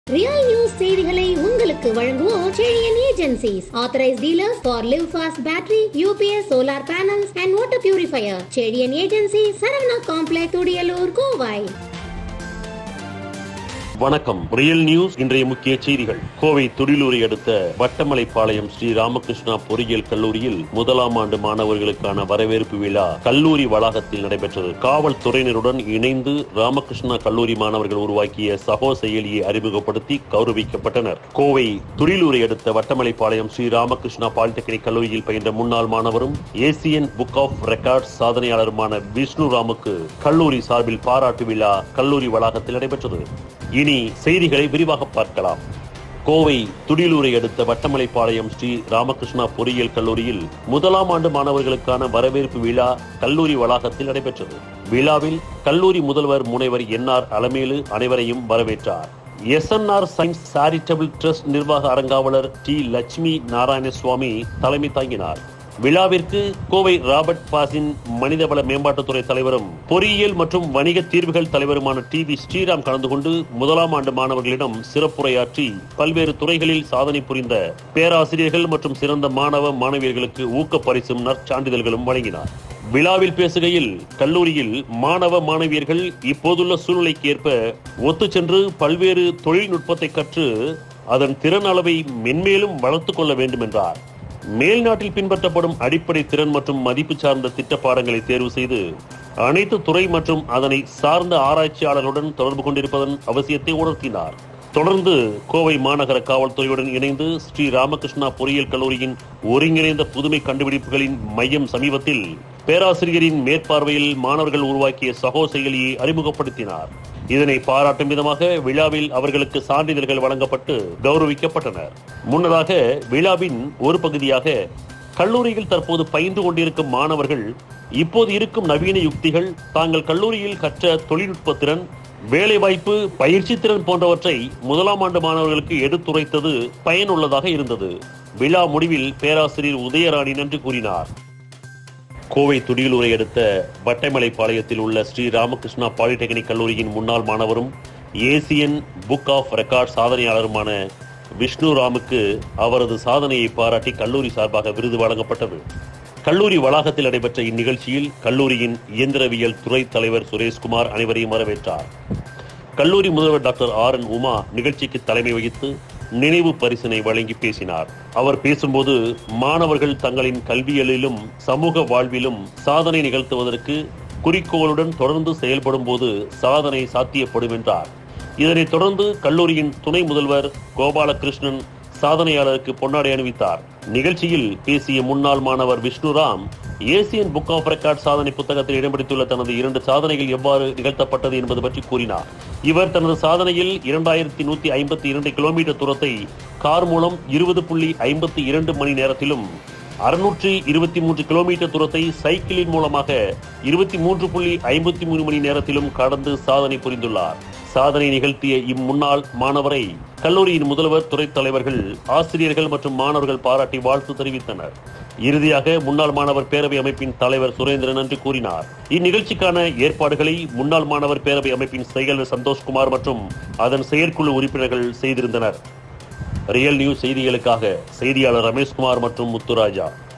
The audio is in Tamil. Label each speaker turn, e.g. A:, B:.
A: ரியல் நியூஸ் செய்திகளை உங்களுக்கு வழங்குவோர் Chezhiyan agencies authorised dealers for Livfast battery UPS solar panels and water purifier Chezhiyan agency Saravana complex Thudiyalur Kovai
B: வணக்கம் ரியல் நியூஸ் இன்றைய முக்கிய செய்திகள் கோவை துடிலூரை அடுத்த வட்டமலைப்பாளையம் ஸ்ரீ ராமகிருஷ்ணா பொறியியல் கல்லூரியில் முதலாம் ஆண்டு மாணவர்களுக்கான வரவேற்பு விழா கல்லூரி வளாகத்தில் நடைபெற்றது காவல்துறையினருடன் இணைந்து ராமகிருஷ்ணா கல்லூரி மாணவர்கள் உருவாக்கிய சகோ செயலியை அறிமுகப்படுத்தி கௌரவிக்கப்பட்டனர் கோவை துடிலூரை அடுத்த வட்டமலைப்பாளையம் ஸ்ரீ ராமகிருஷ்ணா பாலிடெக்னிக் கல்லூரியில் பயின்ற முன்னாள் மாணவரும் ஏசியன் புக் ஆஃப் ரெக்கார்ட்ஸ் சாதனையாளருமான விஷ்ணு ராமுக்கு கல்லூரி சார்பில் பாராட்டு விழா கல்லூரி வளாகத்தில் நடைபெற்றது இனி செய்திகளை விரிவாக பார்க்கலாம் கோவை துடிலூரை அடுத்த வட்டமலைப்பாளையம் ஸ்ரீ ராமகிருஷ்ணா பொறியியல் கல்லூரியில் முதலாம் ஆண்டு மாணவர்களுக்கான வரவேற்பு விழா கல்லூரி வளாகத்தில் நடைபெற்றது விழாவில் கல்லூரி முதல்வர் முனைவர் என்ஆர் அலமேலு அனைவரையும் வரவேற்றார் எஸ்என்ஆர் சயின்ஸ் சாரிட்டபிள் ட்ரஸ்ட் நிர்வாக அரங்காவலர் டி லட்சுமி நாராயணசுவாமி தலைமை தாங்கினார் விழாவிற்கு கோவை ராபர்ட் பாசின் மனிதவள மேம்பாட்டுத்துறை தலைவரும் பொறியியல் மற்றும் வணிக தீர்வுகள் தலைவருமான டி வி ஸ்ரீராம் கலந்து கொண்டு முதலாம் ஆண்டு மாணவர்களிடம் சிறப்புரையாற்றி பல்வேறு துறைகளில் சாதனை புரிந்த பேராசிரியர்கள் மற்றும் சிறந்த மாணவ மாணவியர்களுக்கு ஊக்க பரிசும் நற்சான்றிதழ்களும் வழங்கினார் விழாவில் பேசுகையில் கல்லூரியில் மாணவ மாணவியர்கள் இப்போதுள்ள சூழ்நிலைக்கு ஏற்ப ஒத்து சென்று பல்வேறு தொழில்நுட்பத்தை கற்று அதன் திறன் அளவை மென்மேலும் வளர்த்துக் கொள்ள வேண்டும் என்றார் மேல்நாட்டில் பின்பற்றப்படும் அடிப்படை திறன் மற்றும் மதிப்பு சார்ந்த திட்ட பாடங்களை தேர்வு செய்து அனைத்து துறை மற்றும் அதனை சார்ந்த ஆராய்ச்சியாளர்களுடன் தொடர்பு கொண்டிருப்பதன் அவசியத்தை உணர்த்தினார் தொடர்ந்து கோவை மாநகர காவல்துறையுடன் இணைந்து ஸ்ரீ ராமகிருஷ்ணா பொறியியல் கல்லூரியின் ஒருங்கிணைந்த புதுமை கண்டுபிடிப்புகளின் மையம் சமீபத்தில் பேராசிரியரின் மேற்பார்வையில் மாணவர்கள் உருவாக்கிய சகோ செயலியை அறிமுகப்படுத்தினார் இதனை பாராட்டும் விதமாக விழாவில் அவர்களுக்கு சான்றிதழ்கள் வழங்கப்பட்டு கௌரவிக்கப்பட்டனர் முன்னதாக விழாவின் ஒரு பகுதியாக கல்லூரியில் தற்போது பயின்று கொண்டிருக்கும் மாணவர்கள் இப்போது இருக்கும் நவீன யுக்திகள் தாங்கள் கல்லூரியில் கற்ற தொழில்நுட்ப திறன் வேலைவாய்ப்பு பயிற்சி திறன் போன்றவற்றை முதலாம் ஆண்டு மாணவர்களுக்கு எடுத்துரைத்தது பயனுள்ளதாக இருந்தது விழா முடிவில் பேராசிரியர் உதயராணி நன்றி கூறினார் கோவை துடியலூரை அடுத்த வட்டைமலைப்பாளையத்தில் உள்ள ஸ்ரீ ராமகிருஷ்ணா பாலிடெக்னிக் கல்லூரியின் முன்னாள் மாணவரும் ஏசியன் புக் ஆஃப் ரெக்கார்ட் சாதனையாளருமான விஷ்ணு ராமுக்கு அவரது சாதனையை பாராட்டி கல்லூரி சார்பாக விருது வழங்கப்பட்டது கல்லூரி வளாகத்தில் நடைபெற்ற இந்நிகழ்ச்சியில் கல்லூரியின் இயந்திரவியல் துறை தலைவர் சுரேஷ்குமார் அனைவரையும் வரவேற்றார் கல்லூரி முதல்வர் டாக்டர் ஆர் என் உமா நிகழ்ச்சிக்கு தலைமை வகித்து நினைவு பரிசினை வழங்கி பேசினார் அவர் பேசும்போது மாணவர்கள் தங்களின் கல்வியலிலும் சமூக வாழ்விலும் சாதனை நிகழ்த்துவதற்கு குறிக்கோளுடன் தொடர்ந்து செயல்படும் போது சாதனை சாத்தியப்படும் என்றார் இதனைத் தொடர்ந்து கல்லூரியின் துணை முதல்வர் கோபாலகிருஷ்ணன் சாதனையாளருக்கு பொன்னாடை அணிவித்தார் நிகழ்ச்சியில் பேசிய முன்னாள் மாணவர் Vishnuram Asian book of record சாதனை புத்தகத்தில் இடம் பிடித்துள்ள தனது இரண்டு சாதனைகள் எவ்வாறு நிகழ்த்தப்பட்டது என்பது பற்றி கூறினார் இவர் தனது சாதனையில் இரண்டாயிரத்தி நூத்தி ஐம்பத்தி இரண்டு கிலோமீட்டர் தூரத்தை கார் மூலம் இருபது புள்ளி ஐம்பத்தி இரண்டு மணி நேரத்திலும் அறுநூற்றி இருபத்தி மூன்று கிலோமீட்டர் தூரத்தை சைக்கிளின் மூலமாக இருபத்தி மூன்று புள்ளி ஐம்பத்தி மூணு மணி நேரத்திலும் கடந்து சாதனை புரிந்துள்ளார் சாதனை நிகழ்த்திய இம்முன்னாள் மாணவரை கல்லூரியின் முதல்வர் துறை தலைவர்கள் ஆசிரியர்கள் மற்றும் மாணவர்கள் பாராட்டி வாழ்த்து தெரிவித்தனர் இறுதியாக முன்னாள் மாணவர் பேரவை அமைப்பின் தலைவர் சுரேந்திரன் நன்றி கூறினார் இந்நிகழ்ச்சிக்கான ஏற்பாடுகளை முன்னாள் மாணவர் பேரவை அமைப்பின் செயலர் சந்தோஷ்குமார் மற்றும் அதன் செயற்குழு உறுப்பினர்கள் செய்திருந்தனர் ரியல் நியூஸ் செய்திகளுக்காக செய்தியாளர் ரமேஷ்குமார் மற்றும் முத்துராஜா